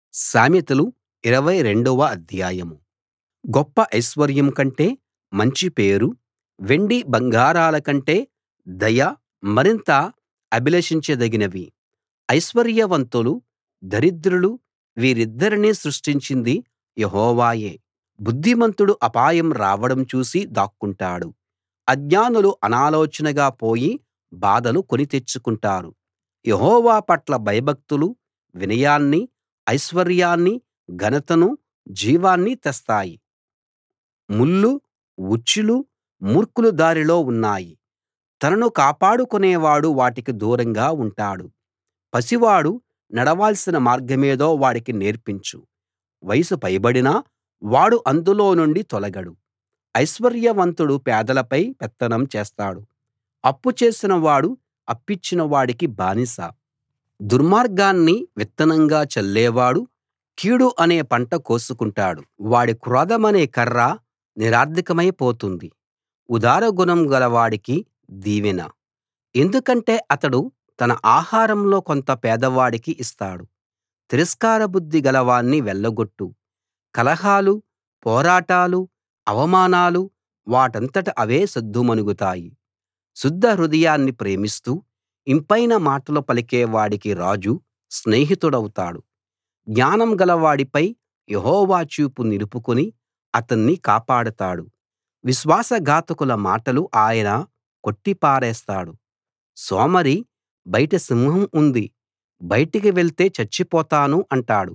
సామెతలు 22 వ అధ్యాయం గొప్ప ఐశ్వర్యం కంటే మంచి పేరు వెండి బంగారాల కంటే దయ మరింత అభిలషించదగినవి ఐశ్వర్యవంతులు దరిద్రులు వీరిద్దరినీ సృష్టించింది యెహోవాయే బుద్ధిమంతుడు అపాయం రావడం చూసి దాక్కుంటాడు అజ్ఞానులు అనాలోచనగా పోయి బాధలు కొని తెచ్చుకుంటారు యెహోవా పట్ల భయభక్తులు వినయాన్నీ ఐశ్వర్యాన్నీ ఘనతనూ జీవాన్నీ తెస్తాయి ముల్లూ ఉచ్చులు మూర్ఖుల దారిలో ఉన్నాయి తనను కాపాడుకునేవాడు వాటికి దూరంగా ఉంటాడు పసివాడు నడవాల్సిన మార్గమేదో వాడికి నేర్పించు వయసు పైబడినా వాడు అందులో నుండి తొలగడు ఐశ్వర్యవంతుడు పేదలపై పెత్తనం చేస్తాడు అప్పు చేసిన వాడు అప్పిచ్చిన వాడికి బానిస దుర్మార్గాన్ని విత్తనంగా చల్లేవాడు కీడు అనే పంట కోసుకుంటాడు వాడి క్రోధమనే కర్ర నిరర్థకమై పోతుంది ఉదారగుణం గలవాడికి దీవెన ఎందుకంటే అతడు తన ఆహారంలో కొంత పేదవాడికి ఇస్తాడు తిరస్కార బుద్ధి గలవాణ్ణి వెళ్ళగొట్టు కలహాలు పోరాటాలు అవమానాలు వాటంతట అవే సద్దుమణుగుతాయి శుద్ధ హృదయాన్ని ప్రేమిస్తూ ఇంపైన మాటలు పలికే వాడికి రాజు స్నేహితుడౌతాడు జ్ఞానం గలవాడిపై యెహోవా చూపు నిలుపుకుని అతన్ని కాపాడతాడు విశ్వాసఘాతకుల మాటలు ఆయన కొట్టిపారేస్తాడు సోమరి బయట సింహం ఉంది బయటికి వెళ్తే చచ్చిపోతాను అంటాడు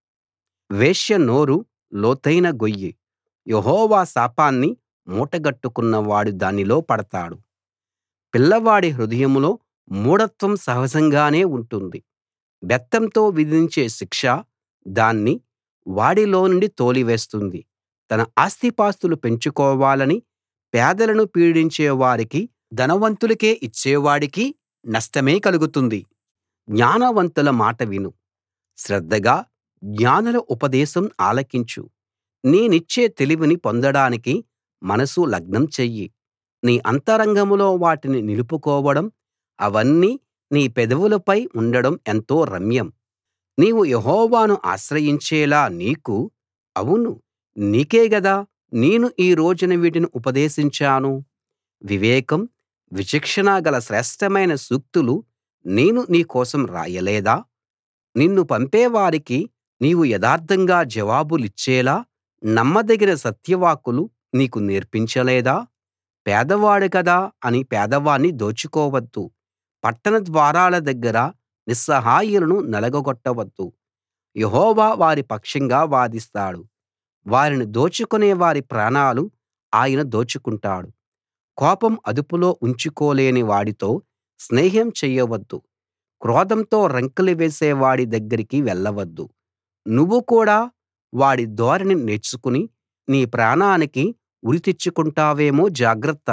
వేశ్య నోరు లోతైన గొయ్యి యెహోవా శాపాన్ని మూటగట్టుకున్నవాడు దానిలో పడతాడు పిల్లవాడి హృదయంలో మూఢత్వం సహజంగానే ఉంటుంది బెత్తంతో విధించే శిక్ష దాన్ని వాడిలోనుండి తోలివేస్తుంది తన ఆస్తిపాస్తులు పెంచుకోవాలని పేదలను పీడించే వారికి ధనవంతులకే ఇచ్చేవాడికి నష్టమే కలుగుతుంది జ్ఞానవంతుల మాట విను శ్రద్ధగా జ్ఞానుల ఉపదేశం ఆలకించు నేనిచ్చే తెలివిని పొందడానికి మనసు లగ్నం చెయ్యి నీ అంతరంగంలో వాటిని నిలుపుకోవడం అవన్నీ నీ పెదవులపై ఉండడం ఎంతో రమ్యం నీవు యెహోవాను ఆశ్రయించేలా నీకు అవును నీకే గదా నేను ఈ రోజున వీటిని ఉపదేశించాను వివేకం విచక్షణ గల శ్రేష్ఠమైన సూక్తులు నేను నీ కోసం రాయలేదా నిన్ను పంపేవారికి నీవు యథార్థంగా జవాబులిచ్చేలా నమ్మదగిన సత్యవాక్కులు నీకు నేర్పించలేదా పేదవాడు కదా అని పేదవాణ్ణి దోచుకోవద్దు పట్టణ ద్వారాల దగ్గర నిస్సహాయులను నలగగొట్టవద్దు యెహోవా వారి పక్షంగా వాదిస్తాడు వారిని దోచుకునే వారి ప్రాణాలు ఆయన దోచుకుంటాడు కోపం అదుపులో ఉంచుకోలేని వాడితో స్నేహం చెయ్యవద్దు క్రోధంతో రంకెలు వేసే వాడి దగ్గరికి వెళ్ళవద్దు నువ్వు కూడా వాడి ధోరణి నేర్చుకుని నీ ప్రాణానికి ఉరి తెచ్చుకుంటావేమో జాగ్రత్త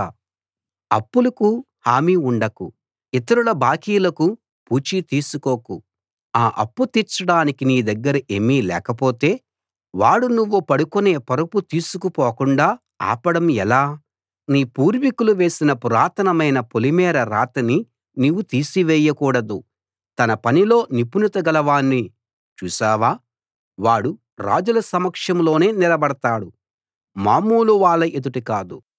అప్పులకు హామీ ఉండకు ఇతరుల బాకీలకు పూచీ తీసుకోకు ఆ అప్పు తీర్చడానికి నీ దగ్గర ఏమీ లేకపోతే వాడు నువ్వు పడుకునే పరుపు తీసుకుపోకుండా ఆపడం ఎలా నీ పూర్వీకులు వేసిన పురాతనమైన పొలిమేర రాతిని నీవు తీసివేయకూడదు తన పనిలో నిపుణత గలవాణ్ణి చూశావా వాడు రాజుల సమక్షంలోనే నిలబడతాడు మామూలు వాళ్ళ ఎదుట కాదు